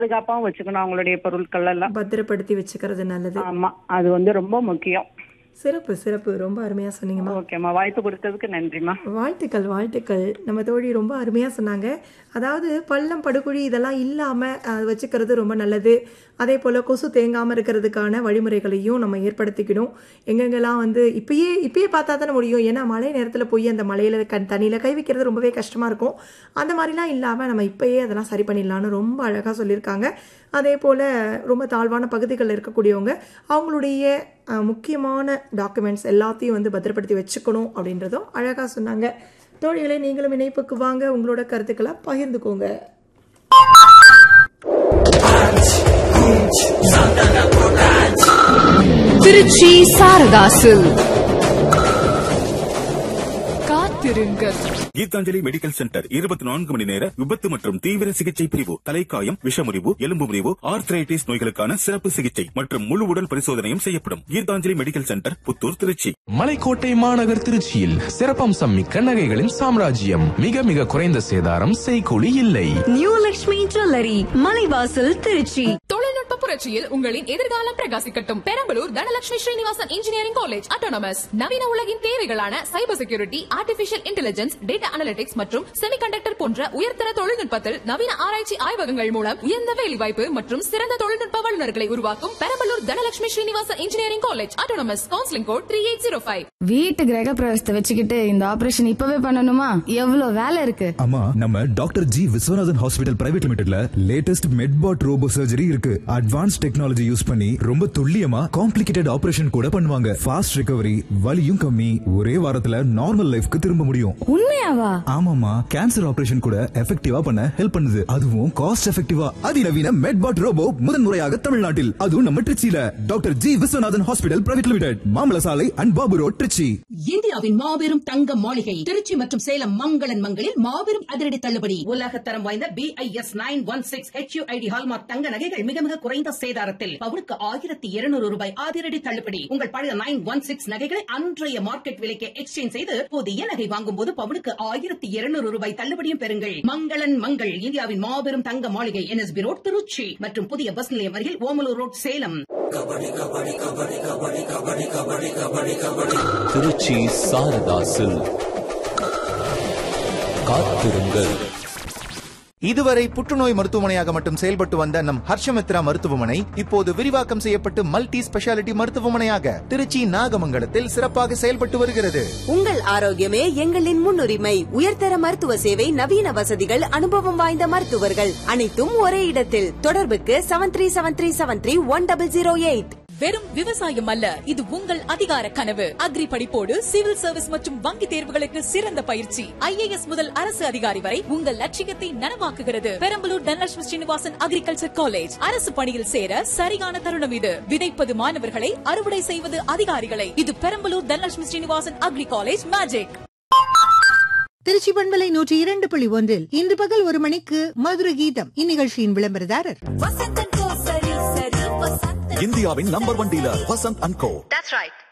பாதுகாப்பாவும் வச்சுக்கணும் அவங்களுடைய பொருட்கள் எல்லாம் பத்திரப்படுத்தி வச்சுக்கிறது நல்லது ஆமா அது வந்து ரொம்ப முக்கியம் சிறப்பு சிறப்பு ரொம்ப அருமையா சொன்னீங்கம்மா ஓகேம்மா வாய்ப்பு கொடுத்ததுக்கு நன்றிம்மா வாழ்த்துக்கள் வாழ்த்துக்கள் நம்ம தோழி ரொம்ப அருமையாக சொன்னாங்க அதாவது பள்ளம் படுகுழி இதெல்லாம் இல்லாமல் வச்சுக்கிறது ரொம்ப நல்லது அதே போல் கொசு தேங்காமல் இருக்கிறதுக்கான வழிமுறைகளையும் நம்ம ஏற்படுத்திக்கணும் எங்கெங்கெல்லாம் வந்து இப்பயே இப்பயே பார்த்தா தானே முடியும் ஏன்னா மழை நேரத்தில் போய் அந்த மலையில் கண் தண்ணியில் கை வைக்கிறது ரொம்பவே கஷ்டமாக இருக்கும் அந்த மாதிரிலாம் இல்லாமல் நம்ம இப்பயே அதெல்லாம் சரி பண்ணிடலான்னு ரொம்ப அழகாக சொல்லியிருக்காங்க அதே போல் ரொம்ப தாழ்வான பகுதிகளில் இருக்கக்கூடியவங்க அவங்களுடைய அஹ், முக்கியமான டாக்குமெண்ட்ஸ் எல்லாத்தையும் வந்து பத்திரப்படுத்தி வச்சுக்கணும் அப்படின்றதும் அழகாக சொன்னாங்க தோழிகளே நீங்களும் இணைப்புக்கு வாங்க உங்களோட கருத்துக்களை பகிர்ந்துக்கோங்க திருச்சி சாரதாசு காத்திருங்கள் கீதாஞ்சலி மெடிக்கல் சென்டர் இருபத்தி நான்கு மணி நேர விபத்து மற்றும் தீவிர சிகிச்சை பிரிவு தலைக்காயம் விஷமுறிவு எலும்பு முறிவு ஆர்த்ரைட்டிஸ் நோய்களுக்கான சிறப்பு சிகிச்சை மற்றும் முழு உடல் பரிசோதனையும் செய்யப்படும் கீதாஞ்சலி மெடிக்கல் சென்டர் புத்தூர் திருச்சி மலைக்கோட்டை மாநகர் திருச்சியில் சிறப்பம்சம் மிக்க நகைகளின் சாம்ராஜ்யம் மிக மிக குறைந்த சேதாரம் செய்கூலி இல்லை நியூ லக்ஷ்மி ஜுவல்லரி மலைவாசல் திருச்சி தொழில்நுட்ப புரட்சியில் உங்களின் எதிர்காலம் பிரகாசிக்கட்டும் Perambalur Dhanalakshmi Srinivasan engineering college autonomous நவீன உலகின் தேவைகளான cyber security artificial intelligence data analytics மற்றும் செமிகண்டக்டர் போன்ற உயர்தர தொழில்நுட்பத்தில் நவீன ஆராய்ச்சி ஆய்வகங்கள் மூலம் உயர்ந்த வேலைவாய்ப்பு மற்றும் சிறந்த தொழில்நுட்ப வல்லுநர்களை உருவாக்கும் Perambalur Dhanalakshmi Srinivasan engineering college autonomous counselling code three eight zero five வீட்டு கிரக பிரவேசத்தை வச்சுக்கிட்டு இந்த ஆபரேஷன் இப்பவே பண்ணணுமா எவ்வளவு வேலை இருக்கு ஆமா நம்ம doctor G Viswanathan hospital private லிமிடெட்ல லேட்டஸ்ட் மெட்பாட் ரோபோ சர்ஜரி இருக்கு அட்வான்ஸ் டெக்னாலஜி யூஸ் பண்ணி ரொம்ப துல்லியமா காம்ப்ளிகேட்டட் ஆபரேஷன் கூட பண்ணுவாங்க ஃபாஸ்ட் ரிகவரி வலியும் கம்மி ஒரே வாரத்துல நார்மல் லைஃப்க்கு திரும்ப முடியும் உண்மையாவா ஆமாமா கேன்சர் ஆபரேஷன் கூட எஃபெக்டிவா பண்ண ஹெல்ப் பண்ணுது அதுவும் காஸ்ட் எஃபெக்டிவா அதிநவீன மெட்பாட் ரோபோ முதன்முறையாக தமிழ்நாட்டில் அதுவும் நம்ம திருச்சியில doctor G Viswanathan hospital private limited மாமல சாலை அண்ட் பாபு ரோட் திருச்சி இந்தியாவின் மாபெரும் தங்க மாளிகை திருச்சி மற்றும் சேலம் மங்களன் மங்களில் மாபெரும் அதிரடி தள்ளுபடி உலகத்தரம் வாய்ந்த B I S nine one six H ID hallmark தங்க நகைகள் மிக மிக குறைந்த சேதாரத்தில் பவுனுக்கு ஆயிரத்தி இருநூறு ரூபாய் அதிரடி தள்ளுபடி உங்கள் பழைய நைன் ஒன் சிக்ஸ் நகைகளை அன்றைய மார்க்கெட் விலைக்கு எக்ஸ்சேஞ்ச் செய்து புதிய நகை வாங்கும் போது பவுனுக்கு ஆயிரத்தி இருநூறு ரூபாய் தள்ளுபடியும் பெறுங்கள் மங்களன் மங்கள் இந்தியாவின் மாபெரும் தங்க மாளிகை என்எஸ்பி ரோட் திருச்சி மற்றும் புதிய பஸ் நிலையம் அருகில் ஓமலூர் ரோட் சேலம் திருச்சி சாரதாசில் காத்திருங்கள் இதுவரை புற்றுநோய் மருத்துவமனையாக மட்டும் செயல்பட்டு வந்த நம் ஹர்ஷமித்ரா மருத்துவமனை இப்போது விரிவாக்கம் செய்யப்பட்டு மல்டி ஸ்பெஷாலிட்டி மருத்துவமனையாக திருச்சி நாகமங்கலத்தில் சிறப்பாக செயல்பட்டு வருகிறது உங்கள் ஆரோக்கியமே எங்களின் முன்னுரிமை உயர்தர மருத்துவ சேவை நவீன வசதிகள் அனுபவம் வாய்ந்த மருத்துவர்கள் அனைத்தும் ஒரே இடத்தில் தொடர்புக்கு seven three seven three seven three one double zero eight வெறும் விவசாயம் அல்ல இது உங்கள் அதிகார கனவு அக்ரி படிப்போடு சிவில் சர்வீஸ் மற்றும் வங்கி தேர்வுகளுக்கு சிறந்த பயிற்சி ஐஏஎஸ் முதல் அரசு அதிகாரி வரை உங்கள் லட்சியத்தை நனவாக்குகிறது பெரம்பலூர் தனலட்சுமி ஸ்ரீனிவாசன் அக்ரிகல்ச்சர் காலேஜ் அரசு பணியில் சேர சரியான தருணம் இது விதைப்பது மாணவர்களை அறுவடை செய்வது அதிகாரிகளை இது Perambalur Dhanalakshmi Srinivasan agri college magic Trichy பண்பலை நூற்றி இரண்டு புள்ளி ஒன்றில் இன்று பகல் ஒரு மணிக்கு மதுர கீதம் இந்நிகழ்ச்சியின் விளம்பரதாரர் இந்தியாவின் number one dealer Vasanth and co That's right.